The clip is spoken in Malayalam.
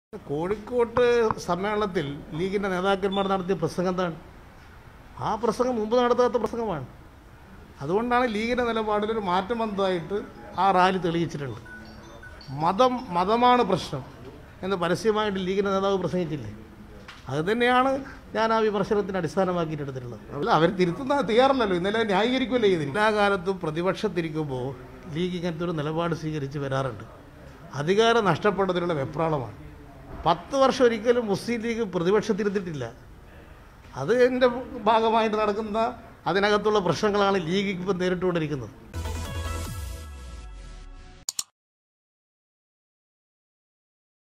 കോഴിക്കോട്ട് സമ്മേളനത്തിൽ ലീഗിൻ്റെ നേതാക്കന്മാർ നടത്തിയ പ്രസംഗം എന്താണ് ആ പ്രസംഗം മുമ്പ് നടത്താത്ത പ്രസംഗമാണ് അതുകൊണ്ടാണ് ലീഗിൻ്റെ നിലപാടിലൊരു മാറ്റം വന്നതായിട്ട് ആ റാലി തെളിയിച്ചിട്ടുണ്ട് മതം മതമാണ് പ്രശ്നം എന്ന് പരസ്യമായിട്ട് ലീഗിൻ്റെ നേതാവ് പ്രസംഗിച്ചില്ലേ അത് തന്നെയാണ് ഞാൻ ആ വിമർശനത്തിന് അടിസ്ഥാനമാക്കിയിട്ട് എടുത്തിട്ടുള്ളത് അല്ല അവർ തിരുത്തുന്ന തയ്യാറല്ലല്ലോ ഇന്നലെ ന്യായീകരിക്കുമല്ലേ ചെയ്തില്ല എല്ലാ കാലത്തും പ്രതിപക്ഷത്തിരിക്കുമ്പോൾ ലീഗ് ഇങ്ങനത്തെ ഒരു നിലപാട് സ്വീകരിച്ച് വരാറുണ്ട് അധികാരം നഷ്ടപ്പെട്ടതിലുള്ള വെപ്രാളമാണ് പത്ത് വർഷം ഒരിക്കലും മുസ്ലിം ലീഗ് പ്രതിപക്ഷത്തിരുത്തിയിട്ടില്ല അത് എൻ്റെ ഭാഗമായിട്ട് നടക്കുന്ന അതിനകത്തുള്ള പ്രശ്നങ്ങളാണ് ലീഗ് ഇപ്പം നേരിട്ടുകൊണ്ടിരിക്കുന്നത്